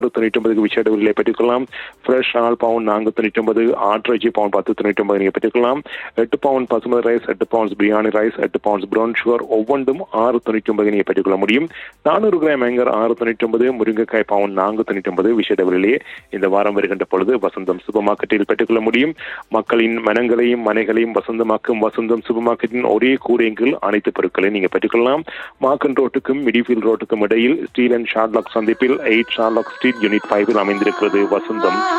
தொண்ணூற்றி ஒன்பதுக்கு விசேட விலையை பெற்றுக்கொள்ளலாம் ஃப்ரெஷ் ஆல் பவுன் நான்கு தொண்ணூற்றி ஒன்பது ஆட்ரஜி பவுன் பத்து தொண்ணூற்றி ஒன்பது நீங்கள் பெற்றுக்கொள்ளலாம் எட்டு பவுன் பசுமதி ரைஸ் எட்டு பவுன்ஸ் பிரியாணி ரைஸ் எட்டு பவுன்ஸ் ப்ரௌன் சுகர் ஒவ்வொன்றும் ஆறு தொண்ணூற்றி ஒன்பது நீங்கள் பெற்றுக்கொள்ள முடியும் நானூறு கிராம் ஏங்கர் ஆறு தொண்ணூற்றி ஒன்பது முருங்கைக்காய் பவுன் நான்கு தொண்ணூற்றி ஒன்பது விசேட விலையிலே இந்த வாரம் வருகின்ற பொழுது வசந்தம் சூப்பர் மார்க்கெட்டில் பெற்றுக்கொள்ள முடியும் மக்களின் மனங்களையும் மனைகளையும் வசந்தமாக்கும் வசந்தம் சூப்பர் மார்க்கெட்டின் ஒரே கூரையில் அனைத்து பொருட்களையும் நீங்கள் பெற்றுக்கொள்ளலாம் மார்க்கன் ரோட்டுக்கும் மிடிஃபீல்ட் ரோட்டுக்கும் இடையில் ஸ்டீல் அண்ட் ஷார்லாக் சந்திப்பில் எயிட் ஷார்லாக் ஸ்ட்ரீட் யூனிட் ஃபைவில் அமைந்திருக்கிறது வசந்தம்